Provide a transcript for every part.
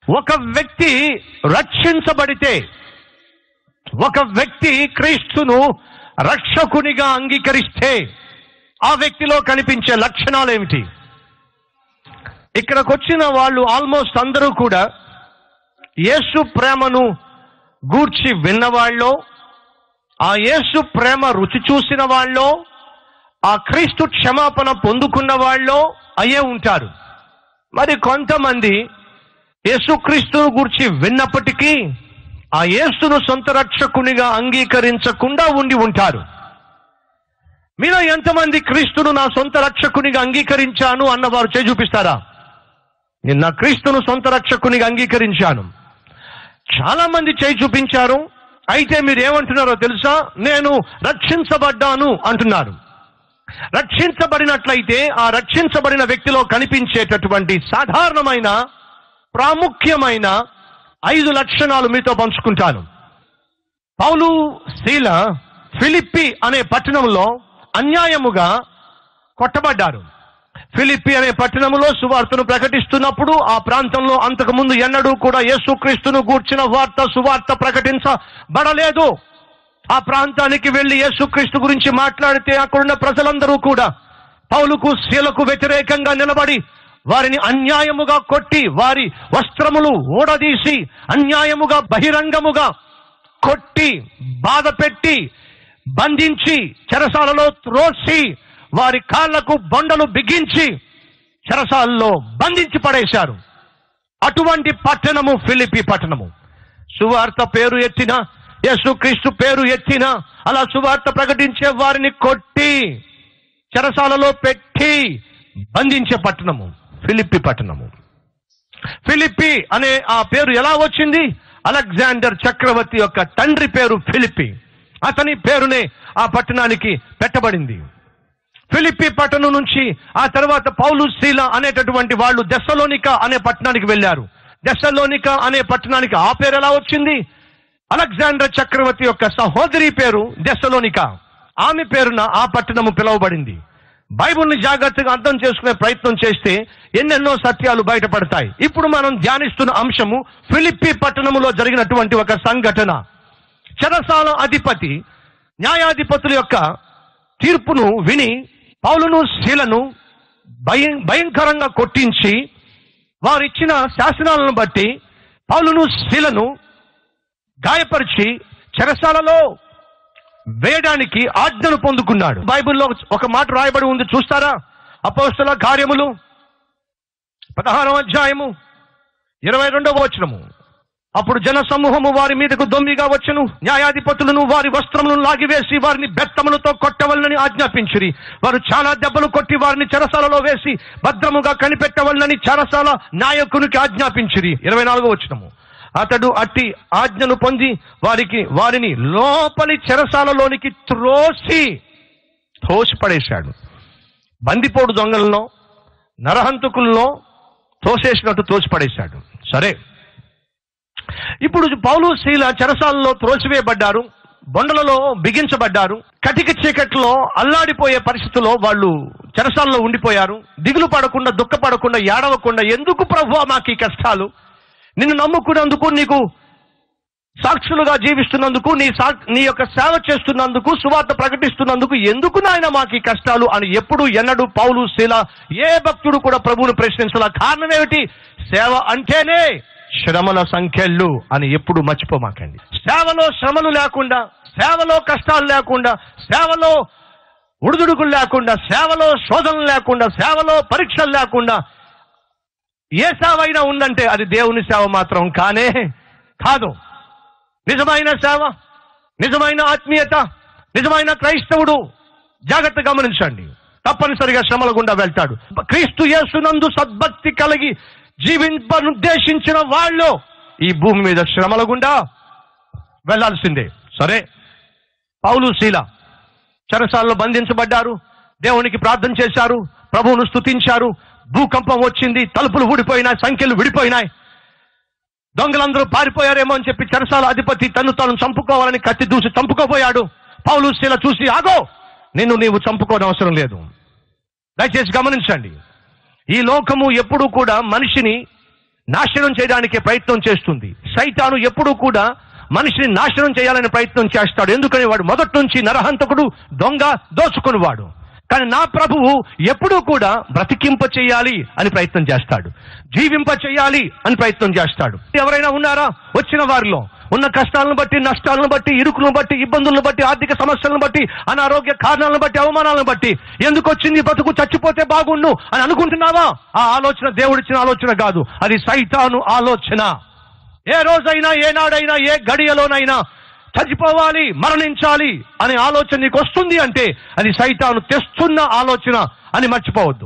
ఒక వ్యక్తి రక్షించబడితే ఒక వ్యక్తి క్రీస్తును రక్షకునిగా అంగీకరిస్తే ఆ వ్యక్తిలో కనిపించే లక్షణాలు ఏమిటి ఇక్కడికి వచ్చిన వాళ్ళు ఆల్మోస్ట్ అందరూ కూడా యేసు ప్రేమను గూర్చి విన్నవాళ్ళో ఆ యేసు ప్రేమ రుచి చూసిన వాళ్ళో ఆ క్రీస్తు క్షమాపణ పొందుకున్న వాళ్ళో అయ్యే ఉంటారు మరి కొంతమంది యేసుక్రీస్తును గూర్చి విన్నప్పటికీ ఆ యేసును సొంత రక్షకునిగా అంగీకరించకుండా ఉండి ఉంటారు మీలో ఎంతమంది క్రీస్తును నా సొంత రక్షకునిగా అంగీకరించాను అన్నవారు చేయి చూపిస్తారా నేను నా క్రీస్తును సొంత రక్షకునిగా అంగీకరించాను చాలా మంది చేయి చూపించారు అయితే మీరు ఏమంటున్నారో తెలుసా నేను రక్షించబడ్డాను అంటున్నారు రక్షించబడినట్లయితే ఆ రక్షించబడిన వ్యక్తిలో కనిపించేటటువంటి సాధారణమైన ప్రాముఖ్యమైన ఐదు లక్షణాలు మీతో పంచుకుంటాను పౌలు శీల ఫిలిప్పి అనే పట్టణంలో అన్యాయముగా కొట్టబడ్డారు ఫిలిప్పి అనే పట్టణంలో సువార్తను ప్రకటిస్తున్నప్పుడు ఆ ప్రాంతంలో అంతకు ముందు ఎన్నడూ కూడా యేసుక్రీస్తును గూర్చిన వార్త సువార్త ప్రకటించబడలేదు ఆ ప్రాంతానికి వెళ్లి యేసుక్రీస్తు గురించి మాట్లాడితే అక్కడున్న ప్రజలందరూ కూడా పౌలుకు శీలకు వ్యతిరేకంగా నిలబడి వారిని అన్యాయముగా కొట్టి వారి వస్త్రములు ఊడదీసి అన్యాయముగా బహిరంగముగా కొట్టి బాధ పెట్టి బంధించి చెరసాలలో త్రోసి వారి కాళ్లకు బొండలు బిగించి చెరసాలలో బంధించి పడేశారు అటువంటి పట్టణము ఫిలిపి పట్టణము సువార్త పేరు ఎత్తిన యేసుక్రీస్తు పేరు ఎత్తిన అలా సువార్త ప్రకటించే వారిని కొట్టి చెరసాలలో పెట్టి బంధించే పట్టణము ఫిలిప్పి పట్టణము ఫిలిప్పి అనే ఆ పేరు ఎలా వచ్చింది అలెగ్జాండర్ చక్రవర్తి యొక్క తండ్రి పేరు ఫిలిప్పి అతని పేరునే ఆ పట్టణానికి పెట్టబడింది ఫిలిప్పి పట్టణం నుంచి ఆ తర్వాత పౌలు శీల అనేటటువంటి వాళ్ళు దెస్సలోనిక అనే పట్టణానికి వెళ్ళారు దెస్సలోనిక అనే పట్టణానికి ఆ పేరు ఎలా వచ్చింది అలెగ్జాండర్ చక్రవర్తి యొక్క సహోదరి పేరు దెస్సలోనిక ఆమె పేరున ఆ పట్టణము పిలువబడింది బైబిల్ని జాగ్రత్తగా అర్థం చేసుకునే ప్రయత్నం చేస్తే ఎన్నెన్నో సత్యాలు బయటపడతాయి ఇప్పుడు మనం ధ్యానిస్తున్న అంశము ఫిలిప్పి పట్టణములో జరిగినటువంటి ఒక సంఘటన చెరసాల అధిపతి న్యాయాధిపతుల యొక్క తీర్పును విని పౌలును శీలను భయం భయంకరంగా కొట్టించి వారిచ్చిన శాసనాలను బట్టి పౌలును శీలను గాయపరిచి చెరసాలలో వేయడానికి ఆజ్ఞను పొందుకున్నాడు బైబిల్లో ఒక మాట రాయబడి ఉంది చూస్తారా అపోస్తల కార్యములు పదహారవ అధ్యాయము ఇరవై రెండవ వచనము అప్పుడు జన సమూహము వారి మీదకు దొమ్మిగా వచ్చును న్యాయాధిపతులను వారి వస్త్రములను లాగివేసి వారిని బెత్తములతో కొట్టవలనని ఆజ్ఞాపించిరి వారు చాలా దెబ్బలు కొట్టి వారిని చెరసాలలో వేసి భద్రముగా కనిపెట్టవలనని చెరసాల నాయకునికి ఆజ్ఞాపించిరి ఇరవై నాలుగో వచనము అతడు అట్టి ఆజ్ఞను పొంది వారికి వారిని లోపలి చెరసాలలోనికి త్రోసి తోసి పడేశాడు బందిపోడు దొంగలను నరహంతకులను తోసేసినట్టు తోసి పడేశాడు సరే ఇప్పుడు పౌలు శీల చెరసాలలో త్రోసివేయబడ్డారు బొండలలో బిగించబడ్డారు కటిక చీకట్లో అల్లాడిపోయే పరిస్థితిలో వాళ్ళు చెరసాలలో ఉండిపోయారు దిగులు పడకుండా దుఃఖపడకుండా ఏడవకుండా ఎందుకు ప్రభు మాకు ఈ కష్టాలు నిన్ను నమ్ముకున్నందుకు నీకు సాక్షులుగా జీవిస్తున్నందుకు నీ సా నీ యొక్క సేవ చేస్తున్నందుకు సువార్త ప్రకటిస్తున్నందుకు ఎందుకు నాయన మాకు ఈ కష్టాలు అని ఎప్పుడు ఎన్నడు పౌలు శీల ఏ భక్తుడు కూడా ప్రభువును ప్రశ్నించాల కారణం ఏమిటి సేవ అంటేనే శ్రమల సంఖ్యలు అని ఎప్పుడు మర్చిపోమాకండి సేవలో శ్రమలు లేకుండా సేవలో కష్టాలు లేకుండా సేవలో ఉడుదుడుకులు లేకుండా సేవలో శోధనలు లేకుండా సేవలో పరీక్షలు లేకుండా ఏ సేవ అయినా ఉందంటే అది దేవుని సేవ మాత్రం కానే కాదు నిజమైన సేవ నిజమైన ఆత్మీయత నిజమైన క్రైస్తవుడు జాగ్రత్త గమనించండి తప్పనిసరిగా శ్రమల గుండా వెళ్తాడు క్రీస్తు యేసునందు సద్భక్తి కలిగి జీవింపనుద్దేశించిన వాళ్ళు ఈ భూమి మీద శ్రమల గుండా వెళ్ళాల్సిందే సరే పౌలు శీల చెరసాలలో బంధించబడ్డారు దేవునికి ప్రార్థన చేశారు ప్రభువును స్తుతించారు భూకంపం వచ్చింది తలుపులు ఊడిపోయినాయి సంఖ్యలు విడిపోయినాయి దొంగలందరూ పారిపోయారేమో అని చెప్పి చెరసాల అధిపతి తను తాను చంపుకోవాలని కత్తి దూసి చంపుకోబోయాడు పౌలు శీల చూసి ఆగో నిన్ను నీవు చంపుకోవడం అవసరం లేదు దయచేసి గమనించండి ఈ లోకము ఎప్పుడూ కూడా మనిషిని నాశనం చేయడానికి ప్రయత్నం చేస్తుంది సైతాను ఎప్పుడూ కూడా మనిషిని నాశనం చేయాలని ప్రయత్నం చేస్తాడు ఎందుకని వాడు మొదటి నుంచి నరహంతకుడు దొంగ దోచుకునివాడు కానీ నా ప్రభువు ఎప్పుడూ కూడా బ్రతికింప చేయాలి అని ప్రయత్నం చేస్తాడు జీవింప చేయాలి అని ప్రయత్నం చేస్తాడు ఎవరైనా ఉన్నారా వచ్చిన వారిలో ఉన్న కష్టాలను బట్టి నష్టాలను బట్టి ఇరుకులను బట్టి ఇబ్బందులను బట్టి ఆర్థిక సమస్యలను బట్టి అనారోగ్య కారణాలను బట్టి అవమానాలను బట్టి ఎందుకు వచ్చింది బతుకు చచ్చిపోతే బాగుండు అని అనుకుంటున్నావా ఆ ఆలోచన దేవుడిచ్చిన ఆలోచన కాదు అది సైతాను ఆలోచన ఏ రోజైనా ఏనాడైనా ఏ గడియలోనైనా చచ్చిపోవాలి మరణించాలి అనే ఆలోచన నీకు వస్తుంది అంటే అది సైతాను తెస్తున్న ఆలోచన అని మర్చిపోవద్దు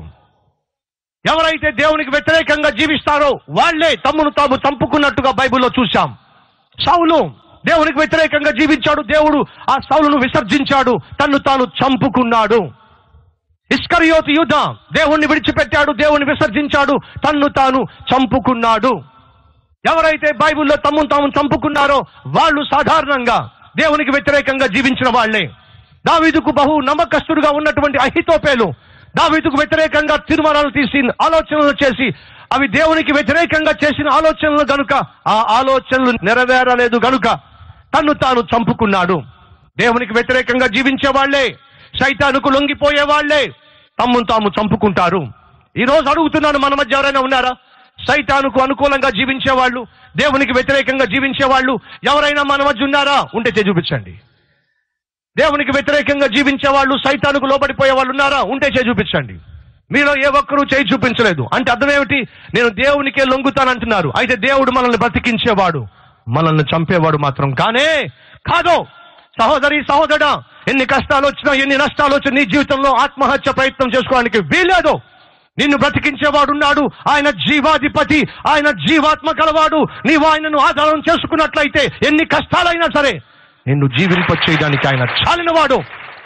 ఎవరైతే దేవునికి వ్యతిరేకంగా జీవిస్తారో వాళ్లే తమ్మును తాము చంపుకున్నట్టుగా బైబిల్లో చూశాం సౌలు దేవునికి వ్యతిరేకంగా జీవించాడు దేవుడు ఆ సౌలును విసర్జించాడు తన్ను తాను చంపుకున్నాడు ఇస్కరియోతు యుద్ధ దేవుణ్ణి విడిచిపెట్టాడు దేవుణ్ణి విసర్జించాడు తన్ను తాను చంపుకున్నాడు ఎవరైతే బైబిల్లో తమ్మును తాము చంపుకున్నారో వాళ్ళు సాధారణంగా దేవునికి వ్యతిరేకంగా జీవించిన వాళ్లే దావీదుకు బహు నమ్మకస్తుడుగా ఉన్నటువంటి అహితోపేలు దావీదుకు వ్యతిరేకంగా తీర్మానాలు తీసి ఆలోచనలు చేసి అవి దేవునికి వ్యతిరేకంగా చేసిన ఆలోచనలు గనుక ఆ ఆలోచనలు నెరవేరలేదు గనుక తన్ను తాను చంపుకున్నాడు దేవునికి వ్యతిరేకంగా జీవించే వాళ్లే సైతానుకు లొంగిపోయే వాళ్లే తమ్మును తాము చంపుకుంటారు ఈ రోజు అడుగుతున్నాను మన మధ్య ఎవరైనా ఉన్నారా సైతానుకు అనుకూలంగా జీవించే వాళ్ళు దేవునికి వ్యతిరేకంగా జీవించే వాళ్ళు ఎవరైనా మన మధ్య ఉన్నారా ఉంటే చేయి చూపించండి దేవునికి వ్యతిరేకంగా జీవించే వాళ్ళు సైతానుకు లోబడిపోయే వాళ్ళు ఉన్నారా ఉంటే చేయి చూపించండి మీలో ఏ ఒక్కరూ చేయి చూపించలేదు అంటే అర్థం ఏమిటి నేను దేవునికే లొంగుతానంటున్నారు అయితే దేవుడు మనల్ని బ్రతికించేవాడు మనల్ని చంపేవాడు మాత్రం కానే కాదు సహోదరి సహోదరా ఎన్ని కష్టాలు వచ్చినా ఎన్ని నష్టాలు వచ్చినా నీ జీవితంలో ఆత్మహత్య ప్రయత్నం చేసుకోవడానికి వీలేదు నిన్ను బ్రతికించేవాడు ఉన్నాడు ఆయన జీవాధిపతి ఆయన జీవాత్మ కలవాడు నీవు ఆయనను ఆధారం చేసుకున్నట్లయితే ఎన్ని కష్టాలైనా సరే నిన్ను జీవింప చేయడానికి ఆయన చాలినవాడు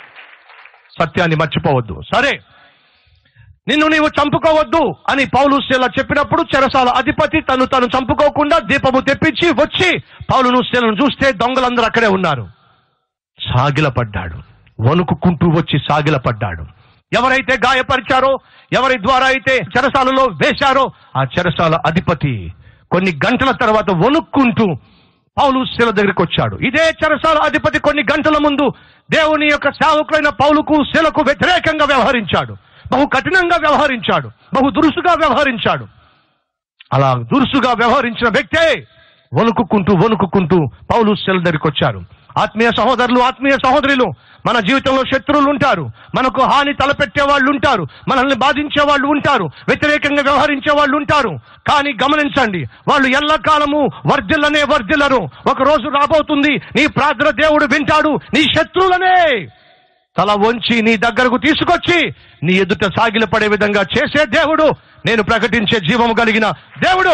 సత్యాన్ని మర్చిపోవద్దు సరే నిన్ను నీవు చంపుకోవద్దు అని పౌలు శీల చెప్పినప్పుడు చెరసాల అధిపతి తను తను చంపుకోకుండా దీపము తెప్పించి వచ్చి పౌలును శీలను చూస్తే దొంగలందరూ అక్కడే ఉన్నారు సాగిలపడ్డాడు వణుకుకుంటూ వచ్చి సాగిలపడ్డాడు ఎవరైతే గాయపరిచారో ఎవరి ద్వారా అయితే చెరసాలలో వేశారో ఆ చెరసాల అధిపతి కొన్ని గంటల తర్వాత వణుక్కుంటూ పౌలు శిల దగ్గరికి వచ్చాడు ఇదే చెరసాల అధిపతి కొన్ని గంటల ముందు దేవుని యొక్క సేవకులైన పౌలుకు శిలకు వ్యతిరేకంగా వ్యవహరించాడు బహు కఠినంగా వ్యవహరించాడు బహు దురుసుగా వ్యవహరించాడు అలా దురుసుగా వ్యవహరించిన వ్యక్తే వణుకుకుంటూ వణుకుకుంటూ పౌలు శిల దగ్గరికి వచ్చారు ఆత్మీయ సహోదరులు ఆత్మీయ సహోదరులు మన జీవితంలో శత్రువులు ఉంటారు మనకు హాని తలపెట్టే వాళ్ళు ఉంటారు మనల్ని బాధించే వాళ్ళు ఉంటారు వ్యతిరేకంగా వ్యవహరించే వాళ్ళు ఉంటారు కానీ గమనించండి వాళ్ళు ఎల్లకాలము వర్ధిల్లనే వర్ధిల్లరు ఒక రోజు రాబోతుంది నీ ప్రార్థన దేవుడు వింటాడు నీ శత్రువులనే తల వంచి నీ దగ్గరకు తీసుకొచ్చి నీ ఎదుట సాగిలపడే విధంగా చేసే దేవుడు నేను ప్రకటించే జీవము కలిగిన దేవుడు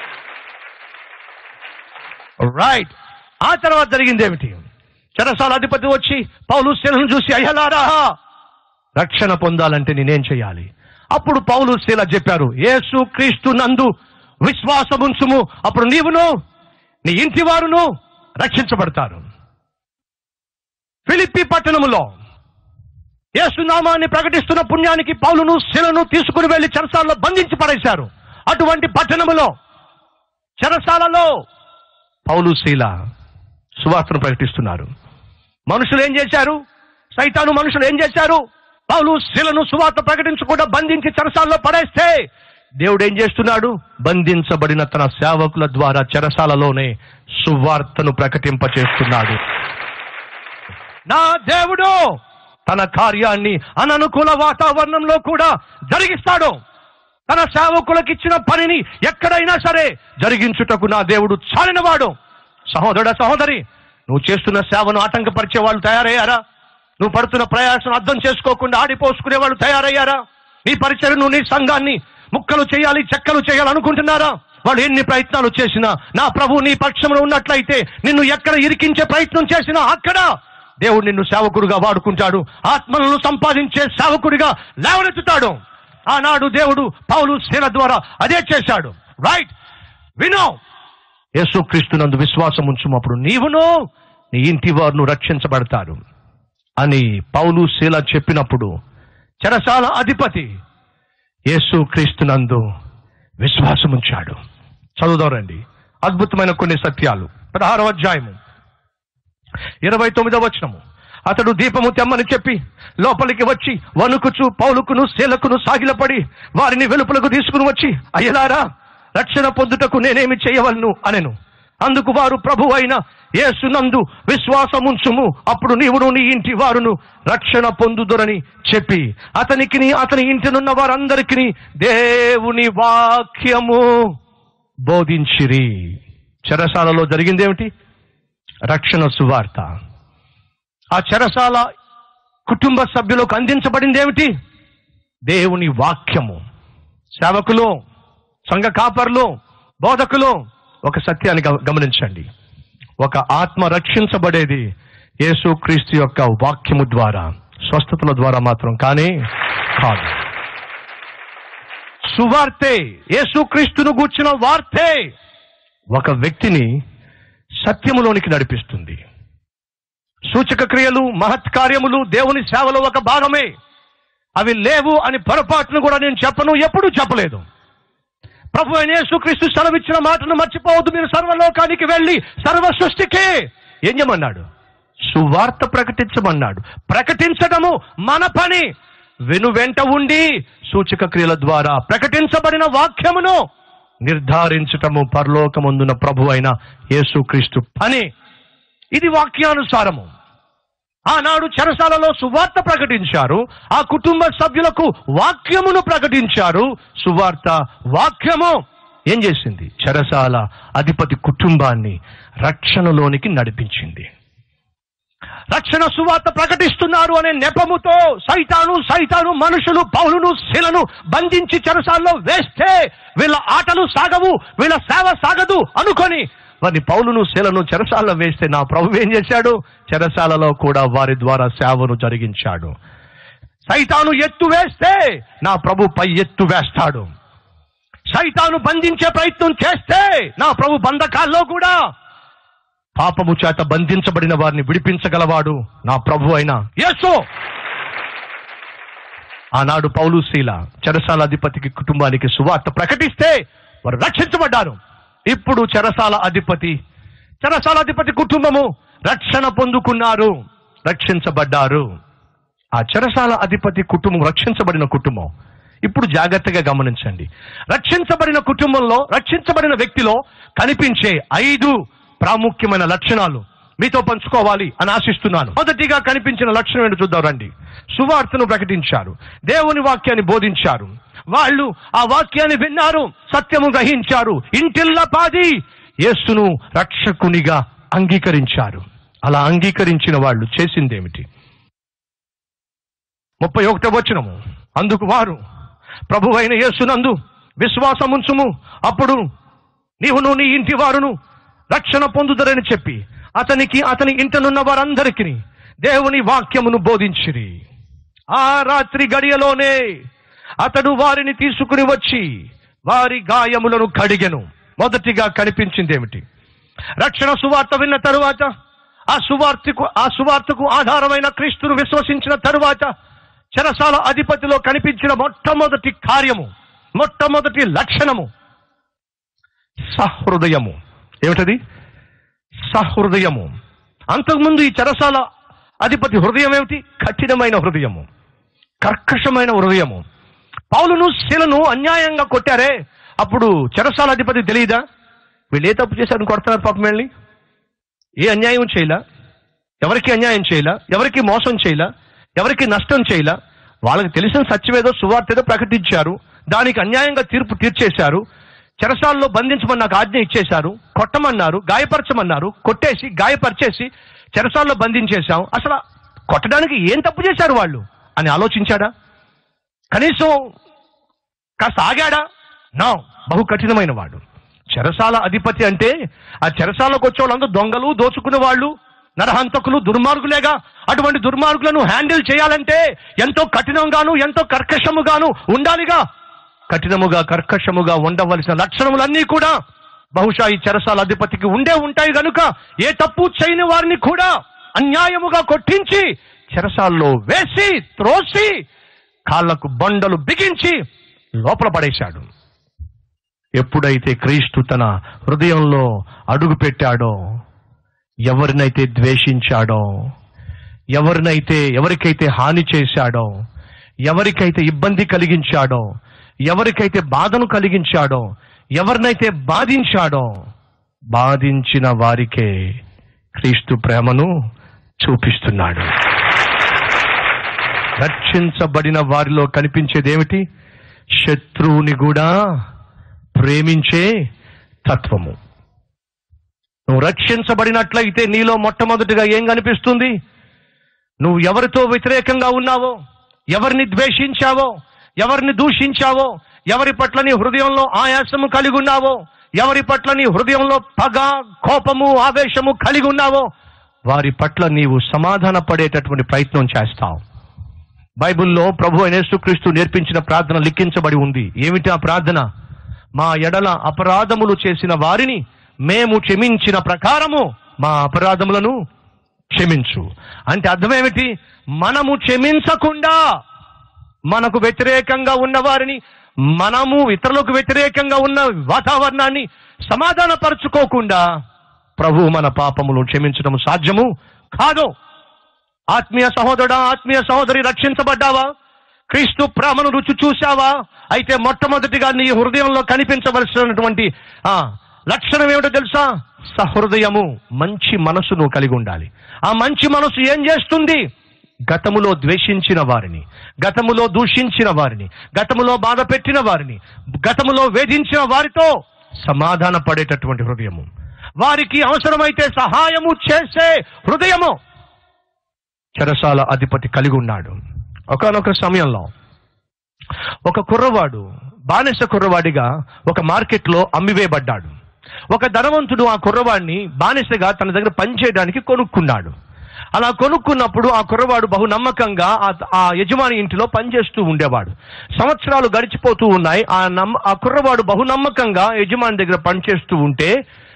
రైట్ ఆ తర్వాత జరిగింది ఏమిటి చెరసాల అధిపతి వచ్చి పౌలు శీలను చూసి అయ్యలారా రక్షణ పొందాలంటే నేనేం చేయాలి అప్పుడు పౌలు శీల చెప్పారు యేసు క్రీస్తు నందు విశ్వాసముంచుము అప్పుడు నీవును నీ ఇంటి వారును రక్షించబడతారు ఫిలిప్పి పట్టణములో యేసునామాన్ని ప్రకటిస్తున్న పుణ్యానికి పౌలును శిలను తీసుకుని వెళ్లి చెరసాలలో బంధించి పడేశారు అటువంటి పట్టణములో చెరసాలలో పౌలు శీల సువార్తను ప్రకటిస్తున్నారు మనుషులు ఏం చేశారు సైతాను మనుషులు ఏం చేశారు పౌలు శిలను సువార్త ప్రకటించకుండా బంధించి చెరసాలలో పడేస్తే దేవుడు ఏం చేస్తున్నాడు బంధించబడిన తన సేవకుల ద్వారా చెరసాలలోనే సువార్తను ప్రకటింపచేస్తున్నాడు నా దేవుడు తన కార్యాన్ని అననుకూల వాతావరణంలో కూడా జరిగిస్తాడు తన సేవకులకు ఇచ్చిన పనిని ఎక్కడైనా సరే జరిగించుటకు నా దేవుడు చాలినవాడు సహోదరుడ సహోదరి నువ్వు చేస్తున్న సేవను ఆటంకపరిచే వాళ్ళు తయారయ్యారా నువ్వు పడుతున్న ప్రయాసం అర్థం చేసుకోకుండా ఆడిపోసుకునే వాళ్ళు తయారయ్యారా నీ పరిచయను నీ సంఘాన్ని ముక్కలు చేయాలి చెక్కలు చేయాలి అనుకుంటున్నారా వాళ్ళు ఎన్ని ప్రయత్నాలు చేసినా నా ప్రభు నీ పక్షంలో ఉన్నట్లయితే నిన్ను ఎక్కడ ఇరికించే ప్రయత్నం చేసినా అక్కడ దేవుడు నిన్ను సేవకుడిగా వాడుకుంటాడు ఆత్మలను సంపాదించే సేవకుడిగా లేవనెత్తుతాడు ఆనాడు దేవుడు పౌలు శీల ద్వారా అదే చేశాడు రైట్ వినో యేసుక్రీస్తునందు విశ్వాసం ఉంచుమప్పుడు నీవును నీ ఇంటి వారును రక్షించబడతారు అని పౌలు శీల చెప్పినప్పుడు చెరసాల అధిపతి యేసుక్రీస్తునందు విశ్వాసం ఉంచాడు చదువుదాం రండి అద్భుతమైన కొన్ని సత్యాలు పదహారవ అధ్యాయము ఇరవై తొమ్మిదవ వచనము అతడు దీపము తెమ్మని చెప్పి లోపలికి వచ్చి వణుకుచు పౌలుకును శీలకును సాగిలపడి వారిని వెలుపలకు తీసుకుని వచ్చి అయ్యలారా రక్షణ పొందుటకు నేనేమి చేయవలను అనెను అందుకు వారు ప్రభు అయిన యేసునందు విశ్వాసముంచుము అప్పుడు నీవును నీ ఇంటి వారును రక్షణ పొందుదురని చెప్పి అతనికి అతని ఇంటినున్న వారందరికీ దేవుని వాక్యము బోధించిరి చెరసాలలో జరిగిందేమిటి రక్షణ సువార్త ఆ చెరసాల కుటుంబ సభ్యులకు అందించబడింది ఏమిటి దేవుని వాక్యము సేవకులు సంఘ కాపర్లు బోధకులు ఒక సత్యాన్ని గమ- గమనించండి ఒక ఆత్మ రక్షించబడేది యేసుక్రీస్తు యొక్క వాక్యము ద్వారా స్వస్థతల ద్వారా మాత్రం కానీ కాదు సువార్తే యేసుక్రీస్తును గూర్చిన వార్తే ఒక వ్యక్తిని సత్యములోనికి నడిపిస్తుంది సూచక క్రియలు మహత్ కార్యములు దేవుని సేవలో ఒక భాగమే అవి లేవు అని పొరపాటును కూడా నేను చెప్పను ఎప్పుడూ చెప్పలేదు ప్రభు అయిన యేసుక్రీస్తు సెలవిచ్చిన మాటను మర్చిపోవద్దు మీరు సర్వలోకానికి వెళ్ళి సర్వ సృష్టికే ఏం చేయమన్నాడు సువార్త ప్రకటించమన్నాడు ప్రకటించడము మన పని వెను వెంట ఉండి సూచక క్రియల ద్వారా ప్రకటించబడిన వాక్యమును నిర్ధారించటము పరలోకమందున ప్రభు అయిన యేసుక్రీస్తు పని ఇది వాక్యానుసారము ఆనాడు చెరసాలలో సువార్త ప్రకటించారు ఆ కుటుంబ సభ్యులకు వాక్యమును ప్రకటించారు సువార్త వాక్యము ఏం చేసింది చెరసాల అధిపతి కుటుంబాన్ని రక్షణలోనికి నడిపించింది రక్షణ సువార్త ప్రకటిస్తున్నారు అనే నెపముతో సైతాను సైతాను మనుషులు పౌలును శిలను బంధించి చెరసాల్లో వేస్తే వీళ్ళ ఆటలు సాగవు వీళ్ళ సేవ సాగదు అనుకొని వారిని పౌలును శిలను చెరసాలలో వేస్తే నా ప్రభు ఏం చేశాడు చెరసాలలో కూడా వారి ద్వారా సేవను జరిగించాడు సైతాను ఎత్తు వేస్తే నా ప్రభు పై ఎత్తు వేస్తాడు సైతాను బంధించే ప్రయత్నం చేస్తే నా ప్రభు బంధకాల్లో కూడా పాపము చేత బంధించబడిన వారిని విడిపించగలవాడు నా ప్రభు అయిన యేసు ఆనాడు పౌలు శీల చెరసాల అధిపతికి కుటుంబానికి సువార్త ప్రకటిస్తే వారు రక్షించబడ్డారు ఇప్పుడు చెరసాల అధిపతి చెరసాల అధిపతి కుటుంబము రక్షణ పొందుకున్నారు రక్షించబడ్డారు ఆ చెరసాల అధిపతి కుటుంబం రక్షించబడిన కుటుంబం ఇప్పుడు జాగ్రత్తగా గమనించండి రక్షించబడిన కుటుంబంలో రక్షించబడిన వ్యక్తిలో కనిపించే ఐదు ప్రాముఖ్యమైన లక్షణాలు మీతో పంచుకోవాలి అని ఆశిస్తున్నాను మొదటిగా కనిపించిన లక్షణం ఏంటో చూద్దాం రండి సువార్తను ప్రకటించారు దేవుని వాక్యాన్ని బోధించారు వాళ్ళు ఆ వాక్యాన్ని విన్నారు సత్యము గ్రహించారు ఇంటిల్ల పాది యేసును రక్షకునిగా అంగీకరించారు అలా అంగీకరించిన వాళ్ళు చేసిందేమిటి ముప్పై ఒకటో వచనము అందుకు వారు ప్రభువైన యేసునందు విశ్వాసముంచుము అప్పుడు నీవును నీ ఇంటి వారును రక్షణ పొందుదరని చెప్పి అతనికి అతని ఇంటనున్న వారందరికీ దేవుని వాక్యమును బోధించిరి ఆ రాత్రి గడియలోనే అతడు వారిని తీసుకుని వచ్చి వారి గాయములను కడిగెను మొదటిగా కనిపించింది ఏమిటి రక్షణ సువార్త విన్న తరువాత ఆ సువార్తకు ఆ సువార్తకు ఆధారమైన క్రీస్తును విశ్వసించిన తరువాత చెరసాల అధిపతిలో కనిపించిన మొట్టమొదటి కార్యము మొట్టమొదటి లక్షణము సహృదయము ఏమిటది సహృదయము అంతకుముందు ఈ చెరసాల అధిపతి హృదయం ఏమిటి కఠినమైన హృదయము కర్కశమైన హృదయము పౌలును శిలను అన్యాయంగా కొట్టారే అప్పుడు చెరసాల అధిపతి తెలియదా వీళ్ళు ఏ తప్పు చేశారని కొడుతున్నారు పాపం వెళ్ళి ఏ అన్యాయం చేయలా ఎవరికి అన్యాయం చేయలా ఎవరికి మోసం చేయలా ఎవరికి నష్టం చేయలా వాళ్ళకి తెలిసిన సత్యమేదో సువార్త ఏదో ప్రకటించారు దానికి అన్యాయంగా తీర్పు తీర్చేశారు చెరసాల్లో బంధించమని నాకు ఆజ్ఞ ఇచ్చేశారు కొట్టమన్నారు గాయపరచమన్నారు కొట్టేసి గాయపరిచేసి చెరసాల్లో బంధించేశాం అసలు కొట్టడానికి ఏం తప్పు చేశారు వాళ్ళు అని ఆలోచించాడా కనీసం కాస్త ఆగాడా నో బహు కఠినమైన వాడు చెరసాల అధిపతి అంటే ఆ చెరసాలకు వచ్చే వాళ్ళందరూ దొంగలు దోచుకునే వాళ్ళు నరహంతకులు దుర్మార్గులేగా అటువంటి దుర్మార్గులను హ్యాండిల్ చేయాలంటే ఎంతో కఠినంగాను ఎంతో కర్కశముగాను ఉండాలిగా కఠినముగా కర్కశముగా ఉండవలసిన లక్షణములన్నీ కూడా బహుశా ఈ చెరసాల అధిపతికి ఉండే ఉంటాయి గనుక ఏ తప్పు చేయని వారిని కూడా అన్యాయముగా కొట్టించి చెరసాల్లో వేసి త్రోసి కాళ్లకు బండలు బిగించి లోపల పడేశాడు ఎప్పుడైతే క్రీస్తు తన హృదయంలో అడుగు పెట్టాడో ఎవరినైతే ద్వేషించాడో ఎవరినైతే ఎవరికైతే హాని చేశాడో ఎవరికైతే ఇబ్బంది కలిగించాడో ఎవరికైతే బాధను కలిగించాడో ఎవరినైతే బాధించాడో బాధించిన వారికే క్రీస్తు ప్రేమను చూపిస్తున్నాడు రక్షించబడిన వారిలో కనిపించేది ఏమిటి శత్రువుని కూడా ప్రేమించే తత్వము నువ్వు రక్షించబడినట్లయితే నీలో మొట్టమొదటిగా ఏం కనిపిస్తుంది నువ్వు ఎవరితో వ్యతిరేకంగా ఉన్నావో ఎవరిని ద్వేషించావో ఎవరిని దూషించావో ఎవరి పట్ల నీ హృదయంలో ఆయాసము కలిగి ఉన్నావో ఎవరి పట్ల నీ హృదయంలో పగ కోపము ఆవేశము కలిగి ఉన్నావో వారి పట్ల నీవు సమాధాన పడేటటువంటి ప్రయత్నం చేస్తావు బైబిల్లో ప్రభు అయిన యేసుక్రీస్తు నేర్పించిన ప్రార్థన లిఖించబడి ఉంది ఏమిటి ఆ ప్రార్థన మా ఎడల అపరాధములు చేసిన వారిని మేము క్షమించిన ప్రకారము మా అపరాధములను క్షమించు అంటే అర్థం ఏమిటి మనము క్షమించకుండా మనకు వ్యతిరేకంగా ఉన్న వారిని మనము ఇతరులకు వ్యతిరేకంగా ఉన్న వాతావరణాన్ని సమాధానపరచుకోకుండా ప్రభు మన పాపములు క్షమించడం సాధ్యము కాదు ఆత్మీయ సహోదరుడా ఆత్మీయ సహోదరి రక్షించబడ్డావా క్రీస్తు ప్రేమను రుచి చూశావా అయితే మొట్టమొదటిగా నీ హృదయంలో కనిపించవలసినటువంటి ఆ లక్షణం ఏమిటో తెలుసా సహృదయము మంచి మనసును కలిగి ఉండాలి ఆ మంచి మనసు ఏం చేస్తుంది గతములో ద్వేషించిన వారిని గతములో దూషించిన వారిని గతములో బాధ పెట్టిన వారిని గతములో వేధించిన వారితో సమాధాన పడేటటువంటి హృదయము వారికి అవసరమైతే సహాయము చేసే హృదయము చెరసాల అధిపతి కలిగి ఉన్నాడు ఒకనొక సమయంలో ఒక కుర్రవాడు బానిస కుర్రవాడిగా ఒక మార్కెట్లో అమ్మివేయబడ్డాడు ఒక ధనవంతుడు ఆ కుర్రవాడిని బానిసగా తన దగ్గర పనిచేయడానికి కొనుక్కున్నాడు అలా కొనుక్కున్నప్పుడు ఆ కుర్రవాడు బహు నమ్మకంగా ఆ- ఆ యజమాని ఇంటిలో పనిచేస్తూ ఉండేవాడు సంవత్సరాలు గడిచిపోతూ ఉన్నాయి ఆ నమ్మ ఆ కుర్రవాడు బహు నమ్మకంగా యజమాని దగ్గర పనిచేస్తూ ఉంటే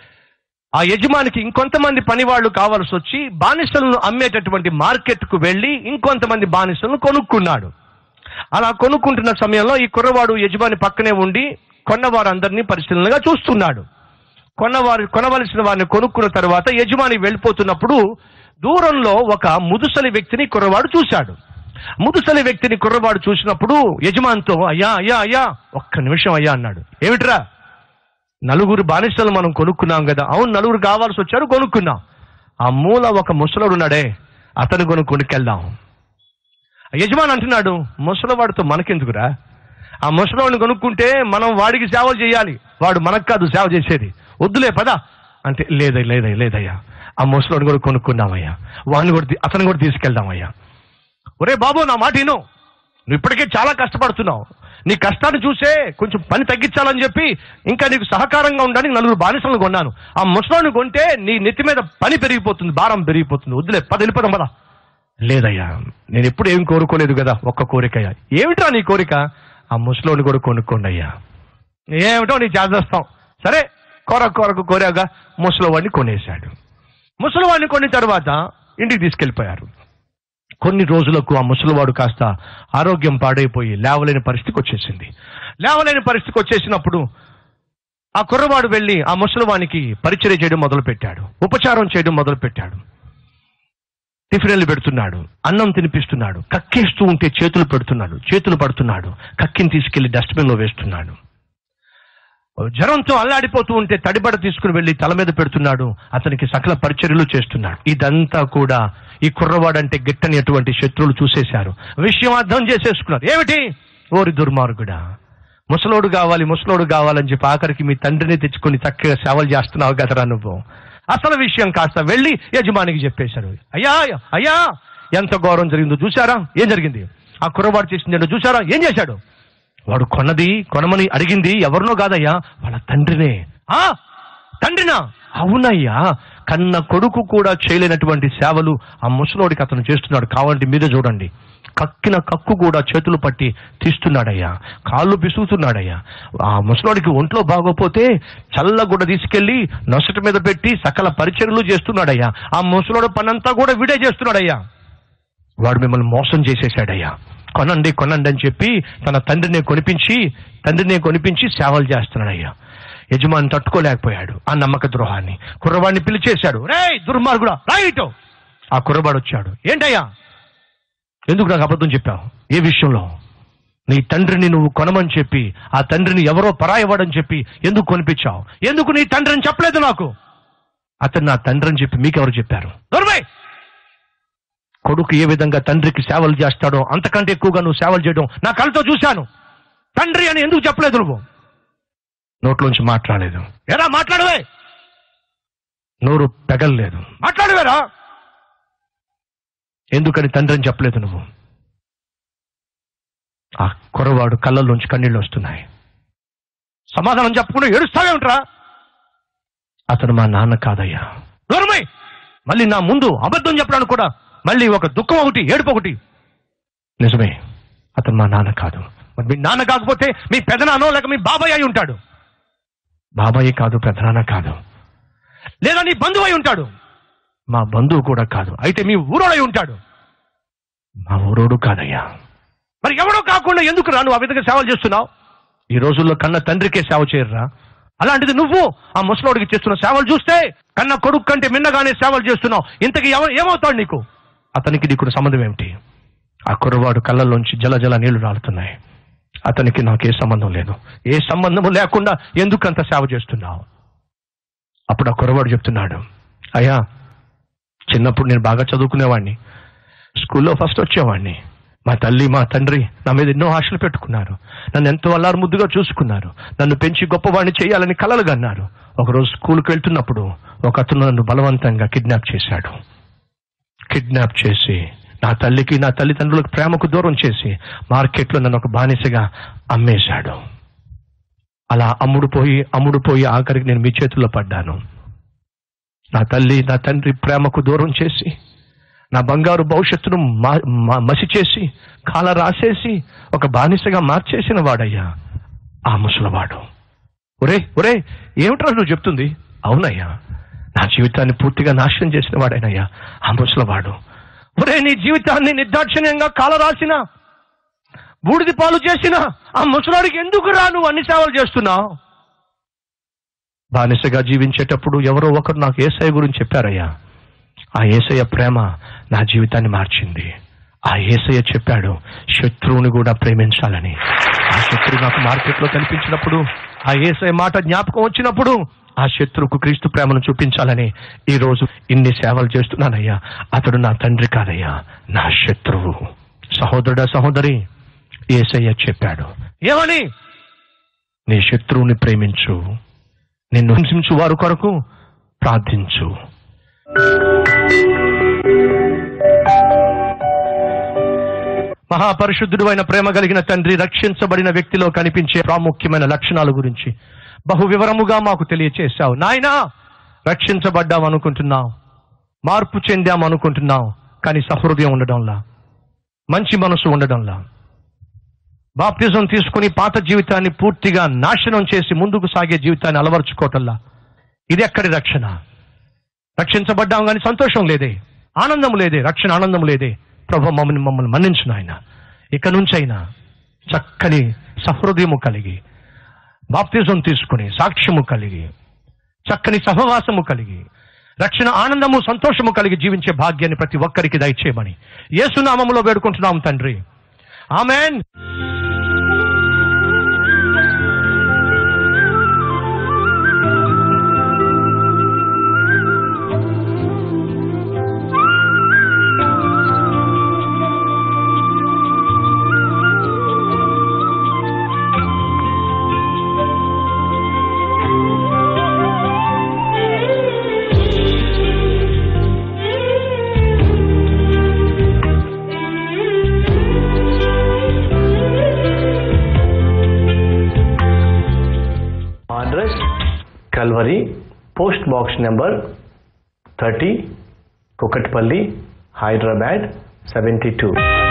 ఆ యజమానికి ఇంకొంతమంది పనివాళ్లు కావాల్సి వచ్చి బానిసలను అమ్మేటటువంటి మార్కెట్కు వెళ్ళి ఇంకొంతమంది బానిసలను కొనుక్కున్నాడు అలా కొనుక్కుంటున్న సమయంలో ఈ కుర్రవాడు యజమాని పక్కనే ఉండి కొన్నవారందరినీ పరిశీలనగా చూస్తున్నాడు కొన్నవారు కొనవలసిన వారిని కొనుక్కున్న తర్వాత యజమాని వెళ్ళిపోతున్నప్పుడు దూరంలో ఒక ముదుసలి వ్యక్తిని కుర్రవాడు చూశాడు ముదుసలి వ్యక్తిని కుర్రవాడు చూసినప్పుడు యజమానితో అయ్యా అయ్యా అయ్యా ఒక్క నిమిషం అయ్యా అన్నాడు ఏమిట్రా నలుగురు బానిసలు మనం కొనుక్కున్నాం కదా అవును నలుగురు కావాల్సి వచ్చారు కొనుక్కున్నాం ఆ మూల ఒక ముసలోడు ఉన్నాడే అతను కొను కొనుక్కెళ్దాం యజమాని అంటున్నాడు ముసలివాడితో మనకెందుకురా ఆ ముసలివాడిని కొనుక్కుంటే మనం వాడికి సేవలు చేయాలి వాడు మనకు కాదు సేవ చేసేది వద్దులే పదా అంటే లేదయ్య లేదయ్య లేదయ్యా ఆ ముసలివాడిని కూడా కొనుక్కుందామయ్యా వాడిని కూడా తీ- అతను కూడా తీసుకెళ్దామయ్యా ఒరే బాబు నా మాట విను నువ్వు ఇప్పటికే చాలా కష్టపడుతున్నావు నీ కష్టాన్ని చూసే కొంచెం పని తగ్గించాలని చెప్పి ఇంకా నీకు సహకారంగా ఉండడానికి నలుగురు బానిసలను కొన్నాను ఆ ముసలాన్ని కొంటే నీ నెత్తి మీద పని పెరిగిపోతుంది భారం పెరిగిపోతుంది వద్దులే పద వెళ్ళిపోదాం పద లేదయ్యా నేను ఎప్పుడు ఏం కోరుకోలేదు కదా ఒక్క కోరికయ్యా ఏమిట్రా నీ కోరిక ఆ ముసలోని కూడా కొనుక్కోండి అయ్యా ఏమిటో నీ చేసేస్తాం సరే కొర కొరకు కోరాగా ముసలివాడిని కొనేశాడు ముసలివాడిని కొన్ని తర్వాత ఇంటికి తీసుకెళ్ళిపోయారు కొన్ని రోజులకు ఆ ముసలివాడు కాస్త ఆరోగ్యం పాడైపోయి లేవలేని పరిస్థితికి వచ్చేసింది లేవలేని పరిస్థితికి వచ్చేసినప్పుడు ఆ కుర్రవాడు వెళ్ళి ఆ ముసలివానికి పరిచర్య చేయడం మొదలు పెట్టాడు ఉపచారం చేయడం మొదలు పెట్టాడు టిఫిన్లు పెడుతున్నాడు అన్నం తినిపిస్తున్నాడు కక్కేస్తూ ఉంటే చేతులు పెడుతున్నాడు చేతులు పడుతున్నాడు కక్కిని తీసుకెళ్లి డస్ట్బిన్ లో వేస్తున్నాడు జ్వరంతో అల్లాడిపోతూ ఉంటే తడిబడ తీసుకుని వెళ్ళి తల మీద పెడుతున్నాడు అతనికి సకల పరిచర్యలు చేస్తున్నాడు ఇదంతా కూడా ఈ కుర్రవాడంటే గిట్టని అటువంటి శత్రువులు చూసేశారు విషయం అర్థం చేసేసుకున్నారు ఏమిటి ఓరి దుర్మార్గుడా ముసలోడు కావాలి ముసలోడు కావాలని చెప్పి ఆఖరికి మీ తండ్రిని తెచ్చుకొని చక్కగా సేవలు చేస్తున్నావు కదరా నువ్వు అసలు విషయం కాస్త వెళ్ళి యజమానికి చెప్పేశారు అయ్యా అయ్యా ఎంత ఘోరం జరిగిందో చూసారా ఏం జరిగింది ఆ కుర్రవాడు చేసింది చూసారా ఏం చేశాడు వాడు కొన్నది కొనమని అడిగింది ఎవరినో కాదయ్యా వాళ్ళ తండ్రినే ఆ తండ్రినా అవునయ్యా కన్న కొడుకు కూడా చేయలేనటువంటి సేవలు ఆ ముసలోడికి అతను చేస్తున్నాడు కావాలంటే మీరే చూడండి కక్కిన కక్కు కూడా చేతులు పట్టి తీస్తున్నాడయ్యా కాళ్ళు పిసుగుతున్నాడయ్యా ఆ ముసలోడికి ఒంట్లో బాగోపోతే చల్లగుడ్డ తీసుకెళ్లి నొసటి మీద పెట్టి సకల పరిచర్లు చేస్తున్నాడయ్యా ఆ ముసలోడు పనంతా కూడా వీడే చేస్తున్నాడయ్యా వాడు మిమ్మల్ని మోసం చేసేసాడయ్యా కొనండి కొనండి అని చెప్పి తన తండ్రిని కొనిపించి తండ్రిని కొనిపించి సేవలు చేస్తున్నాడయ్యా యజమాని తట్టుకోలేకపోయాడు ఆ నమ్మక ద్రోహాన్ని కుర్రవాడిని పిలిచేశాడు రే దుర్మార్గుడా రైట్ ఆ కుర్రవాడు వచ్చాడు ఏంటయ్యా ఎందుకు నాకు అబద్ధం చెప్పావు ఏ విషయంలో నీ తండ్రిని నువ్వు కొనమని చెప్పి ఆ తండ్రిని ఎవరో పరాయవాడని చెప్పి ఎందుకు కొనిపించావు ఎందుకు నీ తండ్రిని చెప్పలేదు నాకు అతను నా తండ్రి అని చెప్పి మీకెవరు చెప్పారు దొరబాయ్ కొడుకు ఏ విధంగా తండ్రికి సేవలు చేస్తాడో అంతకంటే ఎక్కువగా నువ్వు సేవలు చేయడం నా కళ్ళతో చూశాను తండ్రి అని ఎందుకు చెప్పలేదు నువ్వు నోట్లోంచి మాట్లాడలేదు ఎరా మాట్లాడవే నోరు పెగల్లేదు మాట్లాడవేరా ఎందుకని తండ్రి అని చెప్పలేదు నువ్వు ఆ కుర్రవాడు కళ్ళల్లోంచి కన్నీళ్ళు వస్తున్నాయి సమాధానం చెప్పకుండా ఏడుస్తావే ఉంటారా అతను మా నాన్న కాదయ్యా దూరమై మళ్ళీ నా ముందు అబద్ధం చెప్పడానికి కూడా మళ్ళీ ఒక దుఃఖం ఒకటి ఏడుపు ఒకటి నిజమే అతను మా నాన్న కాదు మరి మీ నాన్న కాకపోతే మీ పెదనానో లేక మీ బాబాయ్ అయి ఉంటాడు బాబాయ్ కాదు పెదనాన్న కాదు లేదా నీ బంధువు అయి ఉంటాడు మా బంధువు కూడా కాదు అయితే మీ ఊరోడై ఉంటాడు మా ఊరోడు కాదయ్యా మరి ఎవడో కాకుండా ఎందుకు రా నువ్వు ఆ విధంగా సేవలు చేస్తున్నావు ఈ రోజుల్లో కన్న తండ్రికే సేవ చేయరురా అలాంటిది నువ్వు ఆ ముసలోడికి చేస్తున్న సేవలు చూస్తే కన్న కొడుకు కంటే మిన్నగానే సేవలు చేస్తున్నావు ఇంతకీ ఎవ ఏమవుతాడు నీకు అతనికి నీకు సంబంధం ఏమిటి ఆ కుర్రవాడు కళ్ళల్లోంచి జల జల నీళ్లు రాలుతున్నాయి అతనికి నాకు ఏ సంబంధం లేదు ఏ సంబంధము లేకుండా ఎందుకు అంత సేవ చేస్తున్నావు అప్పుడు ఆ కుర్రవాడు చెప్తున్నాడు అయ్యా చిన్నప్పుడు నేను బాగా చదువుకునేవాడిని స్కూల్లో ఫస్ట్ వచ్చేవాడిని మా తల్లి మా తండ్రి నా మీద ఎన్నో ఆశలు పెట్టుకున్నారు నన్ను ఎంతో అల్లారు ముద్దుగా చూసుకున్నారు నన్ను పెంచి గొప్పవాడిని చేయాలని కలలు కన్నారు ఒకరోజు స్కూల్కి వెళ్తున్నప్పుడు ఒక అతను నన్ను బలవంతంగా కిడ్నాప్ చేశాడు కిడ్నాప్ చేసి నా తల్లికి నా తల్లిదండ్రులకు ప్రేమకు దూరం చేసి మార్కెట్లో నన్ను ఒక బానిసగా అమ్మేశాడు అలా అమ్ముడు పోయి అమ్ముడు పోయి ఆఖరికి నేను మీ చేతుల్లో పడ్డాను నా తల్లి నా తండ్రి ప్రేమకు దూరం చేసి నా బంగారు భవిష్యత్తును మా- మా- మసి చేసి కాల రాసేసి ఒక బానిసగా మార్చేసిన వాడయ్యా ఆ ముసలవాడు ఒరే ఒరే ఏమిట్రా నువ్వు చెప్తుంది అవునయ్యా నా జీవితాన్ని పూర్తిగా నాశనం చేసిన వాడైనయ్యా ఆ ముసలవాడు ఒరే నీ జీవితాన్ని నిర్దాక్షిణ్యంగా కాల రాసిన బూడిది పాలు చేసిన ఆ ముసలాడికి ఎందుకు రా నువ్వు అన్ని సేవలు చేస్తున్నావు బానిసగా జీవించేటప్పుడు ఎవరో ఒకరు నాకు ఏసఐ గురించి చెప్పారయ్యా ఆ ఏసయ్య ప్రేమ నా జీవితాన్ని మార్చింది ఆ ఏసయ్య చెప్పాడు శత్రువుని కూడా ప్రేమించాలని ఆ శత్రువు నాకు మార్కెట్లో కనిపించినప్పుడు ఆ ఏసయ్య మాట జ్ఞాపకం వచ్చినప్పుడు ఆ శత్రువుకు క్రీస్తు ప్రేమను చూపించాలని ఈ రోజు ఇన్ని సేవలు చేస్తున్నానయ్యా అతడు నా తండ్రి కాదయ్యా నా శత్రువు సహోదరుడా సహోదరి ఏసయ్య చెప్పాడు ఏమని నీ శత్రువుని ప్రేమించు నిన్ను హింసించు వారు కొరకు ప్రార్థించు మహాపరిశుద్ధుడు అయిన ప్రేమ కలిగిన తండ్రి రక్షించబడిన వ్యక్తిలో కనిపించే ప్రాముఖ్యమైన లక్షణాల గురించి బహు వివరముగా మాకు తెలియచేశావు నాయనా రక్షించబడ్డాం అనుకుంటున్నావు మార్పు చెందాం అనుకుంటున్నావు కానీ సహృదయం ఉండడంలా మంచి మనసు ఉండడంలా బాప్తిజం తీసుకుని పాత జీవితాన్ని పూర్తిగా నాశనం చేసి ముందుకు సాగే జీవితాన్ని అలవర్చుకోవటంలా ఇది ఎక్కడి రక్షణ రక్షించబడ్డాం కానీ సంతోషం లేదే ఆనందం లేదే రక్షణ ఆనందం లేదే ప్రభు మమ్మల్ని మమ్మల్ని మన్నించిన ఆయన ఇక నుంచైనా చక్కని సహృదయము కలిగి బాప్తిజం తీసుకుని సాక్ష్యము కలిగి చక్కని సహవాసము కలిగి రక్షణ ఆనందము సంతోషము కలిగి జీవించే భాగ్యాన్ని ప్రతి ఒక్కరికి దయచేయమని యేసునామములో వేడుకుంటున్నాం తండ్రి amen address Calvary, post box number 30, Kukatpalli, Hyderabad 72.